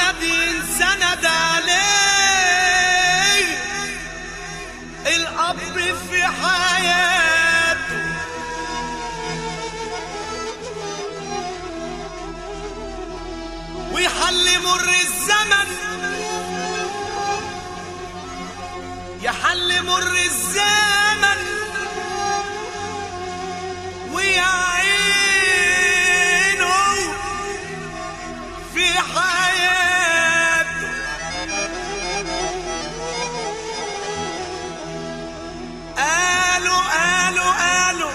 الولد ينسند عليه الأب في حياته ويحل مر الزمن يحل مر الزمن ويعينه في حياته قالوا قالوا قالوا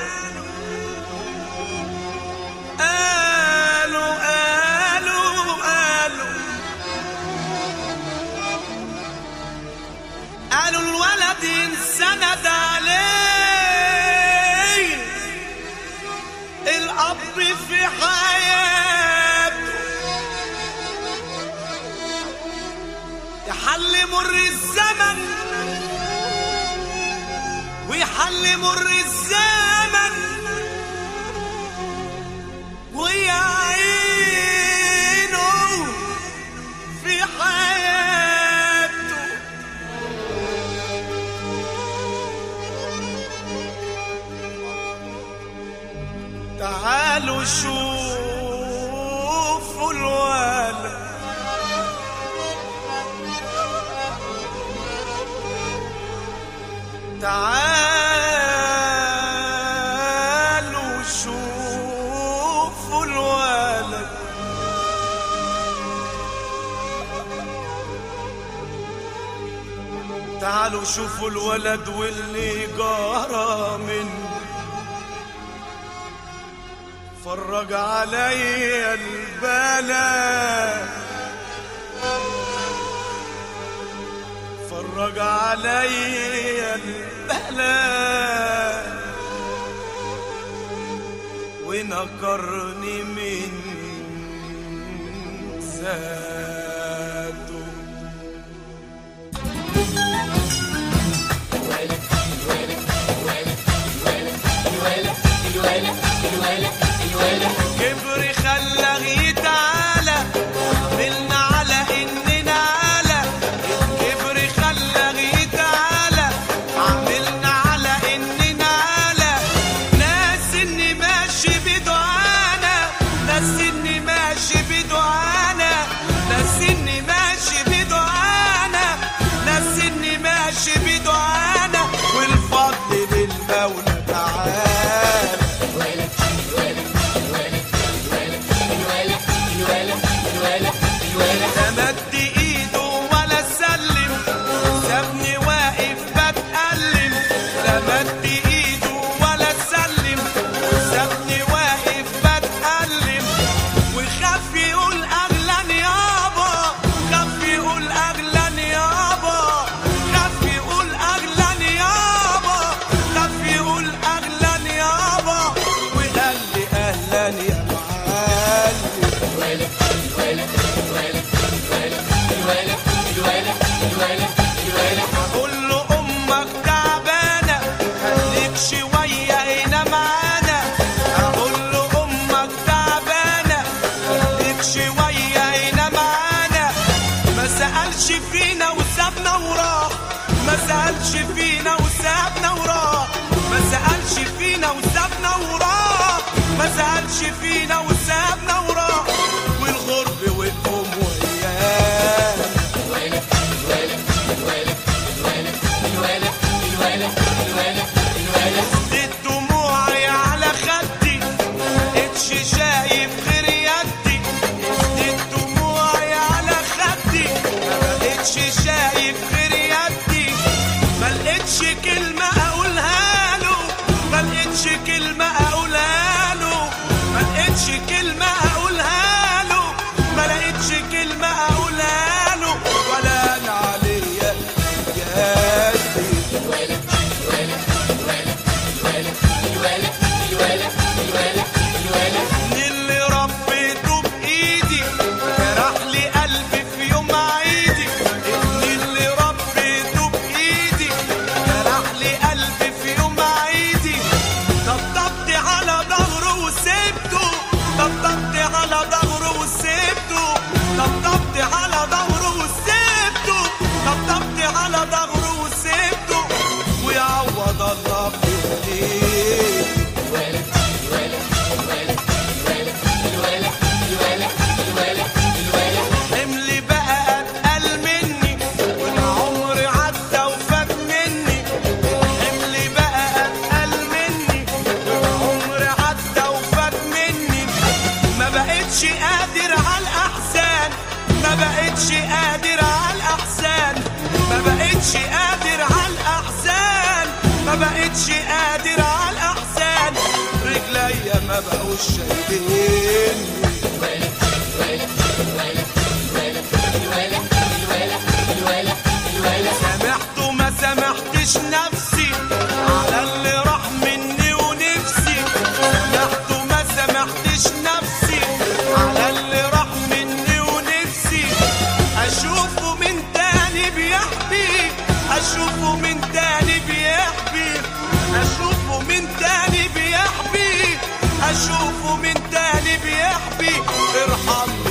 قالوا قالوا قالوا قالوا الولد ينسند عليه الأب في حياته يحل مر الزمن ويحل مر الزمن ويعينه في حياته تعالوا شوفوا الولد تعالوا شوفوا الولد تعالوا شوفوا الولد واللي جرى منه فرج علي البلاء فرج علي البلاء ونكرني من ذاته كبر خلاه يتعالى عملنا على اننا على كبر خلاه يتعالى عملنا على اننا على ناس اني ماشي بدعانا ناس اني ماشي بدعانا ناس اني ماشي بدعانا ناس اني ماشي بدعانا والفضل للمولى تعالى مد ايده ولا سلم سابني واقف بتألم لا مد ايده ولا سلم سابني واقف بتألم وخاف يقول اغلى يابا خاف يقول اغلى يابا خاف يقول اغلى يابا خاف يقول اغلى يابا وقال لي اهلا يا معلم اقول له امك تعبانه خليك شويه هنا معانا اقول له امك تعبانه خليك شويه هنا معانا ما سالش فينا وسابنا وراه ما سالش فينا وسابنا وراه ما سالش فينا وسابنا وراه ما سالش فينا وسابنا وراه والغرب والام وياه نزلت دموعي على خدي مبقتش شايف غير يدي نزلت دموعي على خدي مبقتش شايف غير يدي ما لقيتش كلمة أقولها له ما لقيتش كلمة أقولها له ما لقيتش كلمة أقولها له ما لقيتش كلمة أقولها له ولا أنا عليا جهازي اللي ربيته بايدي جرح لي قلبي في يوم عيدي اللي ربيته بايدي جرح لي قلبي في يوم عيدي طبطبت على ظهره وسبته طبطبت ما بقتش قادر على الاحزان ما بقتش قادر على الاحزان ما بقتش قادر على الاحزان ما بقتش قادر على الاحزان رجليا ما بقوش شايلين سامحت وما سامحتش نفسي على اللي راح مني ونفسي سامحت وما سامحتش نفسي على اللي راح مني ونفسي اشوفه من تاني بيحبي اشوفه من تاني بيحبي اشوفه من تاني بيحبي اشوفه من تاني بيحبي ارحمني